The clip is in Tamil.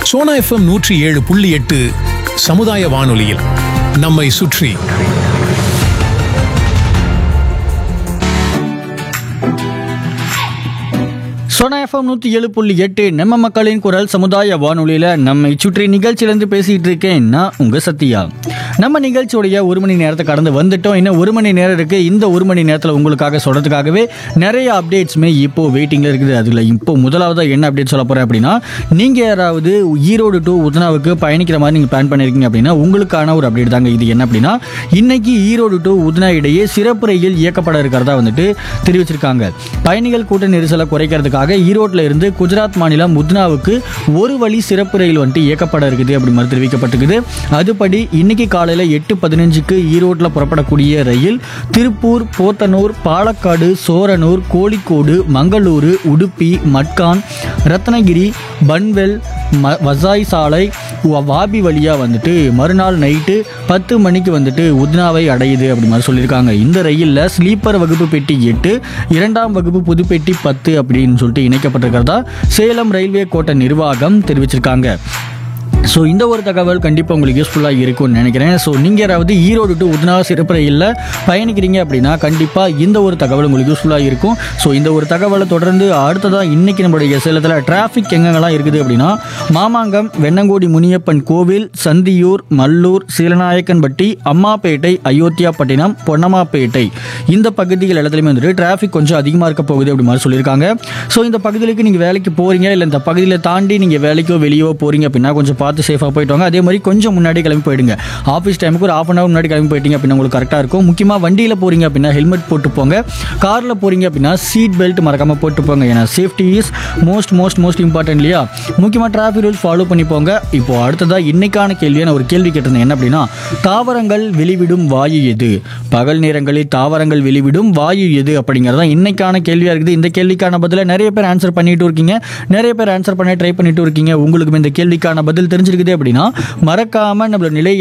சோனா எஃப்எம் நூற்றி ஏழு புள்ளி எட்டு சமுதாய வானொலியில் நம்மை சுற்றி சோனா எஃப்எம் நூற்றி ஏழு புள்ளி எட்டு நம்ம மக்களின் குரல் சமுதாய வானொலியில் நம்மை சுற்றி நிகழ்ச்சியிலேருந்து பேசிகிட்டு இருக்கேன் நான் உங்கள் சத்யா நம்ம நிகழ்ச்சியுடைய ஒரு மணி நேரத்தை கடந்து வந்துட்டோம் இன்னும் ஒரு மணி நேரம் இருக்குது இந்த ஒரு மணி நேரத்தில் உங்களுக்காக சொல்கிறதுக்காகவே நிறைய அப்டேட்ஸுமே இப்போ வெயிட்டிங்கில் இருக்குது அதில் இப்போ முதலாவதாக என்ன அப்டேட் சொல்ல போகிறேன் அப்படின்னா நீங்கள் யாராவது ஈரோடு டு உதனாவுக்கு பயணிக்கிற மாதிரி நீங்கள் பிளான் பண்ணியிருக்கீங்க அப்படின்னா உங்களுக்கான ஒரு அப்டேட் தாங்க இது என்ன அப்படின்னா இன்னைக்கு ஈரோடு டு உதனா இடையே சிறப்பு ரயில் இயக்கப்பட இருக்கிறதா வந்துட்டு தெரிவிச்சிருக்காங்க பயணிகள் கூட்ட நெரிசலை குறைக்கிறதுக்காக ஈரோட்டில் இருந்து குஜராத் மாநிலம் உத்னாவுக்கு ஒரு வழி சிறப்பு ரயில் வந்துட்டு இயக்கப்பட இருக்குது அப்படி மாதிரி தெரிவிக்கப்பட்டிருக்குது அதுபடி இன்னைக்கு காலையில் எட்டு பதினஞ்சுக்கு ஈரோட்டில் புறப்படக்கூடிய ரயில் திருப்பூர் போத்தனூர் பாலக்காடு சோரனூர் கோழிக்கோடு மங்களூரு உடுப்பி மட்கான் ரத்னகிரி பன்வெல் ம வசாய் சாலை வ- வாபி வழியாக வந்துட்டு மறுநாள் நைட்டு பத்து மணிக்கு வந்துட்டு உத்னாவை அடையுது அப்படி மாதிரி சொல்லியிருக்காங்க இந்த ரயிலில் ஸ்லீப்பர் வகுப்பு பெட்டி எட்டு இரண்டாம் வகுப்பு புது பெட்டி பத்து அப்படின்னு சொல்லிட்டு இணைக்கப்பட்டிருக்கிறதா சேலம் ரயில்வே கோட்ட நிர்வாகம் தெரிவிச்சிருக்காங்க ஸோ இந்த ஒரு தகவல் கண்டிப்பாக உங்களுக்கு யூஸ்ஃபுல்லாக இருக்கும்னு நினைக்கிறேன் ஸோ நீங்கள் யாராவது ஈரோடு டு உத்னா சிறப்பு ரயிலில் பயணிக்கிறீங்க அப்படின்னா கண்டிப்பாக இந்த ஒரு தகவல் உங்களுக்கு யூஸ்ஃபுல்லாக இருக்கும் ஸோ இந்த ஒரு தகவலை தொடர்ந்து அடுத்ததாக இன்றைக்கி நம்மளுடைய சேலத்தில் டிராஃபிக் எங்கெங்கெல்லாம் இருக்குது அப்படின்னா மாமாங்கம் வெண்ணங்கோடி முனியப்பன் கோவில் சந்தியூர் மல்லூர் சீலநாயக்கன்பட்டி அம்மாப்பேட்டை அயோத்தியாப்பட்டினம் பொன்னம்மாப்பேட்டை இந்த பகுதிகள் இடத்துலையுமே வந்துட்டு டிராஃபிக் கொஞ்சம் அதிகமாக இருக்க போகுது அப்படி மாதிரி சொல்லியிருக்காங்க ஸோ இந்த பகுதிகளுக்கு நீங்கள் வேலைக்கு போகிறீங்க இல்லை இந்த பகுதியில் தாண்டி நீங்கள் வேலைக்கோ வெளியோ போகிறீங்க அப்படின்னா கொஞ்சம் பார்த்து சேஃபாக போயிட்டு வாங்க அதே மாதிரி கொஞ்சம் முன்னாடி கிளம்பி போயிடுங்க ஆஃபீஸ் டைமுக்கு ஒரு ஆஃப் அன் ஹவர் முன்னாடி கிளம்பி போயிட்டீங்க அப்படின்னா உங்களுக்கு கரெக்டாக இருக்கும் முக்கியமாக வண்டியில் போகிறீங்க அப்படின்னா ஹெல்மெட் போட்டு போங்க காரில் போகிறீங்க அப்படின்னா சீட் பெல்ட் மறக்காமல் போட்டு போங்க ஏன்னா safety is most most most important இல்லையா முக்கியமாக டிராஃபிக் ரூல்ஸ் ஃபாலோ பண்ணி போங்க இப்போ அடுத்ததாக இன்னைக்கான கேள்வியை நான் ஒரு கேள்வி கேட்டிருந்தேன் என்ன அப்படின்னா தாவரங்கள் வெளிவிடும் வாயு எது பகல் நேரங்களில் தாவரங்கள் வெளிவிடும் வாயு எது அப்படிங்கிறது தான் இன்னைக்கான கேள்வியாக இருக்குது இந்த கேள்விக்கான பதிலை நிறைய பேர் ஆன்சர் பண்ணிட்டு இருக்கீங்க நிறைய பேர் ஆன்சர் பண்ண ட்ரை பண்ணிட்டு இருக்கீங்க உங்களுக்கும் இந்த கேள்விக்கான பதில் தெரிஞ்சிருக்குது அப்படின்னா மறக்காம நம்மளோட நிலை